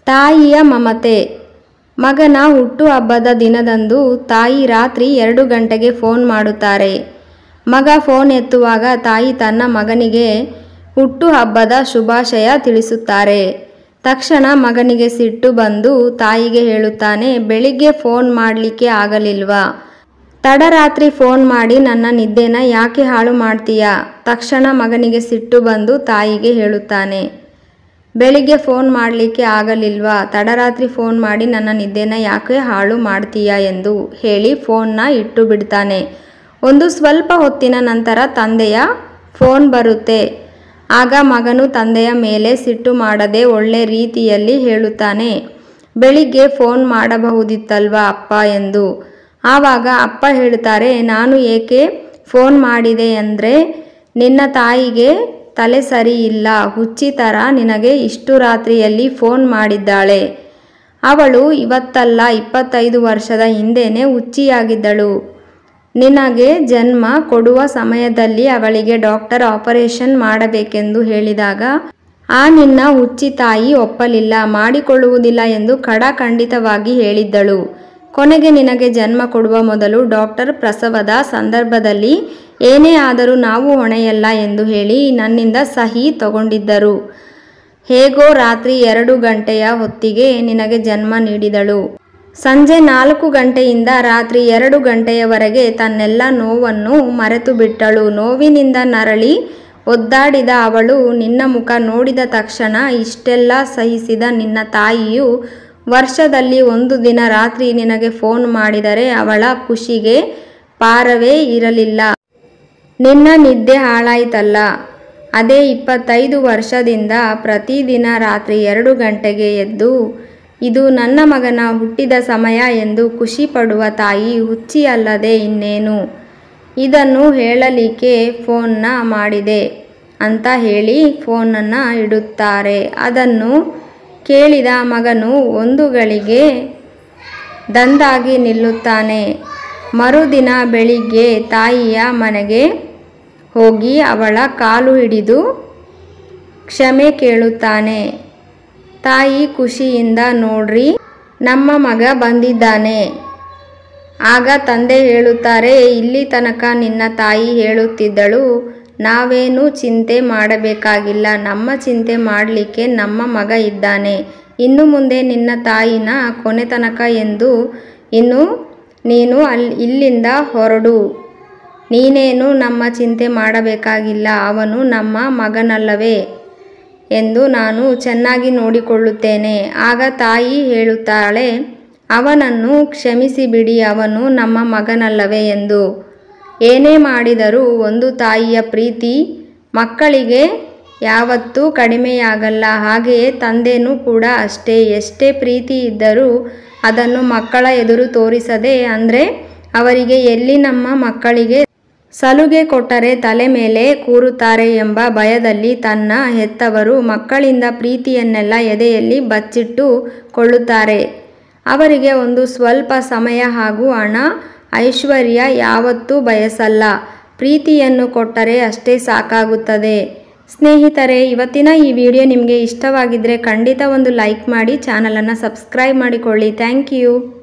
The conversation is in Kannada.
ತಾಯಿಯ ಮಮತೆ ಮಗನ ಹುಟ್ಟುಹಬ್ಬದ ದಿನದಂದು ತಾಯಿ ರಾತ್ರಿ ಎರಡು ಗಂಟೆಗೆ ಫೋನ್ ಮಾಡುತ್ತಾರೆ ಮಗ ಫೋನ್ ಎತ್ತುವಾಗ ತಾಯಿ ತನ್ನ ಮಗನಿಗೆ ಹುಟ್ಟುಹಬ್ಬದ ಶುಭಾಶಯ ತಿಳಿಸುತ್ತಾರೆ ತಕ್ಷಣ ಮಗನಿಗೆ ಸಿಟ್ಟು ಬಂದು ತಾಯಿಗೆ ಹೇಳುತ್ತಾನೆ ಬೆಳಿಗ್ಗೆ ಫೋನ್ ಮಾಡಲಿಕ್ಕೆ ಆಗಲಿಲ್ವಾ ತಡರಾತ್ರಿ ಫೋನ್ ಮಾಡಿ ನನ್ನ ನಿದ್ದೆನ ಯಾಕೆ ಹಾಳು ಮಾಡ್ತೀಯಾ ತಕ್ಷಣ ಮಗನಿಗೆ ಸಿಟ್ಟು ಬಂದು ತಾಯಿಗೆ ಹೇಳುತ್ತಾನೆ ಬೆಳಿಗ್ಗೆ ಫೋನ್ ಮಾಡಲಿಕ್ಕೆ ಆಗಲಿಲ್ವಾ ತಡರಾತ್ರಿ ಫೋನ್ ಮಾಡಿ ನನ್ನ ನಿದ್ದೆನ ಯಾಕೆ ಹಾಳು ಮಾಡ್ತೀಯಾ ಎಂದು ಹೇಳಿ ಫೋನ್ನ ಇಟ್ಟು ಬಿಡ್ತಾನೆ ಒಂದು ಸ್ವಲ್ಪ ಹೊತ್ತಿನ ನಂತರ ತಂದೆಯ ಫೋನ್ ಬರುತ್ತೆ ಆಗ ಮಗನು ತಂದೆಯ ಮೇಲೆ ಸಿಟ್ಟು ಮಾಡದೆ ಒಳ್ಳೆ ರೀತಿಯಲ್ಲಿ ಹೇಳುತ್ತಾನೆ ಬೆಳಿಗ್ಗೆ ಫೋನ್ ಮಾಡಬಹುದಿತ್ತಲ್ವಾ ಅಪ್ಪ ಎಂದು ಆವಾಗ ಅಪ್ಪ ಹೇಳ್ತಾರೆ ನಾನು ಏಕೆ ಫೋನ್ ಮಾಡಿದೆ ಅಂದರೆ ನಿನ್ನ ತಾಯಿಗೆ ತಲೆ ಸರಿ ಇಲ್ಲ ಹುಚ್ಚಿ ಥರ ನಿನಗೆ ಇಷ್ಟು ರಾತ್ರಿಯಲ್ಲಿ ಫೋನ್ ಮಾಡಿದ್ದಾಳೆ ಅವಳು ಇವತ್ತಲ್ಲ ಇಪ್ಪತ್ತೈದು ವರ್ಷದ ಹಿಂದೆನೇ ಹುಚ್ಚಿಯಾಗಿದ್ದಳು ನಿನಗೆ ಜನ್ಮ ಕೊಡುವ ಸಮಯದಲ್ಲಿ ಅವಳಿಗೆ ಡಾಕ್ಟರ್ ಆಪರೇಷನ್ ಮಾಡಬೇಕೆಂದು ಹೇಳಿದಾಗ ಆ ನಿನ್ನ ಹುಚ್ಚಿ ತಾಯಿ ಒಪ್ಪಲಿಲ್ಲ ಮಾಡಿಕೊಳ್ಳುವುದಿಲ್ಲ ಎಂದು ಖಡಖಂಡಿತವಾಗಿ ಹೇಳಿದ್ದಳು ಕೊನೆಗೆ ನಿನಗೆ ಜನ್ಮ ಕೊಡುವ ಮೊದಲು ಡಾಕ್ಟರ್ ಪ್ರಸವದ ಸಂದರ್ಭದಲ್ಲಿ ಏನೇ ಆದರೂ ನಾವು ಹೊಣೆಯಲ್ಲ ಎಂದು ಹೇಳಿ ನನ್ನಿಂದ ಸಹಿ ತಗೊಂಡಿದ್ದರು ಹೇಗೋ ರಾತ್ರಿ ಎರಡು ಗಂಟೆಯ ಹೊತ್ತಿಗೆ ನಿನಗೆ ಜನ್ಮ ನೀಡಿದಳು ಸಂಜೆ ನಾಲ್ಕು ಗಂಟೆಯಿಂದ ರಾತ್ರಿ ಎರಡು ಗಂಟೆಯವರೆಗೆ ತನ್ನೆಲ್ಲ ನೋವನ್ನು ಮರೆತು ಬಿಟ್ಟಳು ನೋವಿನಿಂದ ನರಳಿ ಒದ್ದಾಡಿದ ಅವಳು ನಿನ್ನ ಮುಖ ನೋಡಿದ ತಕ್ಷಣ ಇಷ್ಟೆಲ್ಲ ಸಹಿಸಿದ ನಿನ್ನ ತಾಯಿಯು ವರ್ಷದಲ್ಲಿ ಒಂದು ದಿನ ರಾತ್ರಿ ನಿನಗೆ ಫೋನ್ ಮಾಡಿದರೆ ಅವಳ ಖುಷಿಗೆ ಪಾರವೇ ಇರಲಿಲ್ಲ ನಿನ್ನ ನಿದ್ದೆ ಹಾಳಾಯ್ತಲ್ಲ ಅದೇ ಇಪ್ಪತ್ತೈದು ವರ್ಷದಿಂದ ಪ್ರತಿದಿನ ರಾತ್ರಿ ಎರಡು ಗಂಟೆಗೆ ಎದ್ದು ಇದು ನನ್ನ ಮಗನ ಹುಟ್ಟಿದ ಸಮಯ ಎಂದು ಖುಷಿ ಪಡುವ ತಾಯಿ ಹುಚ್ಚಿ ಅಲ್ಲದೆ ಇನ್ನೇನು ಇದನ್ನು ಹೇಳಲಿಕ್ಕೆ ಫೋನ್ನ ಮಾಡಿದೆ ಅಂತ ಹೇಳಿ ಫೋನನ್ನು ಇಡುತ್ತಾರೆ ಅದನ್ನು ಕೇಳಿದ ಮಗನು ಒಂದು ಗಳಿಗೆ ದಂದಾಗಿ ನಿಲ್ಲುತ್ತಾನೆ ಮರುದಿನ ಬೆಳಿಗ್ಗೆ ತಾಯಿಯ ಮನೆಗೆ ಹೋಗಿ ಅವಳ ಕಾಲು ಹಿಡಿದು ಕ್ಷಮೆ ಕೇಳುತ್ತಾನೆ ತಾಯಿ ಖುಷಿಯಿಂದ ನೋಡ್ರಿ ನಮ್ಮ ಮಗ ಬಂದಿದ್ದಾನೆ ಆಗ ತಂದೆ ಹೇಳುತ್ತಾರೆ ಇಲ್ಲಿ ತನಕ ನಿನ್ನ ತಾಯಿ ಹೇಳುತ್ತಿದ್ದಳು ನಾವೇನು ಚಿಂತೆ ಮಾಡಬೇಕಾಗಿಲ್ಲ ನಮ್ಮ ಚಿಂತೆ ಮಾಡಲಿಕ್ಕೆ ನಮ್ಮ ಮಗ ಇದ್ದಾನೆ ಇನ್ನು ಮುಂದೆ ನಿನ್ನ ತಾಯಿನ ಕೊನೆ ತನಕ ಎಂದು ಇನ್ನು ನೀನು ಅಲ್ಲಿ ಇಲ್ಲಿಂದ ಹೊರಡು ನೀನೇನು ನಮ್ಮ ಚಿಂತೆ ಮಾಡಬೇಕಾಗಿಲ್ಲ ಅವನು ನಮ್ಮ ಮಗನಲ್ಲವೇ ಎಂದು ನಾನು ಚೆನ್ನಾಗಿ ನೋಡಿಕೊಳ್ಳುತ್ತೇನೆ ಆಗ ತಾಯಿ ಹೇಳುತ್ತಾಳೆ ಅವನನ್ನು ಕ್ಷಮಿಸಿ ಬಿಡಿ ಅವನು ನಮ್ಮ ಮಗನಲ್ಲವೇ ಎಂದು ಏನೇ ಮಾಡಿದರೂ ಒಂದು ತಾಯಿಯ ಪ್ರೀತಿ ಮಕ್ಕಳಿಗೆ ಯಾವತ್ತೂ ಕಡಿಮೆಯಾಗಲ್ಲ ಹಾಗೆಯೇ ತಂದೆನೂ ಕೂಡ ಅಷ್ಟೇ ಎಷ್ಟೇ ಪ್ರೀತಿ ಇದ್ದರೂ ಅದನ್ನು ಮಕ್ಕಳ ಎದುರು ತೋರಿಸದೆ ಅಂದರೆ ಅವರಿಗೆ ಎಲ್ಲಿ ನಮ್ಮ ಮಕ್ಕಳಿಗೆ ಸಲುಗೆ ಕೊಟ್ಟರೆ ತಲೆ ಮೇಲೆ ಕೂರುತ್ತಾರೆ ಎಂಬ ಭಯದಲ್ಲಿ ತನ್ನ ಹೆತ್ತವರು ಮಕ್ಕಳಿಂದ ಪ್ರೀತಿಯನ್ನೆಲ್ಲ ಎದೆಯಲ್ಲಿ ಬಚ್ಚಿಟ್ಟು ಕೊಳ್ಳುತ್ತಾರೆ ಅವರಿಗೆ ಒಂದು ಸ್ವಲ್ಪ ಸಮಯ ಹಾಗೂ ಹಣ ಐಶ್ವರ್ಯ ಯಾವತ್ತೂ ಬಯಸಲ್ಲ ಪ್ರೀತಿಯನ್ನು ಕೊಟ್ಟರೆ ಅಷ್ಟೇ ಸಾಕಾಗುತ್ತದೆ ಸ್ನೇಹಿತರೆ ಇವತ್ತಿನ ಈ ವಿಡಿಯೋ ನಿಮಗೆ ಇಷ್ಟವಾಗಿದ್ದರೆ ಖಂಡಿತ ಒಂದು ಲೈಕ್ ಮಾಡಿ ಚಾನಲನ್ನು ಸಬ್ಸ್ಕ್ರೈಬ್ ಮಾಡಿಕೊಳ್ಳಿ ಥ್ಯಾಂಕ್ ಯು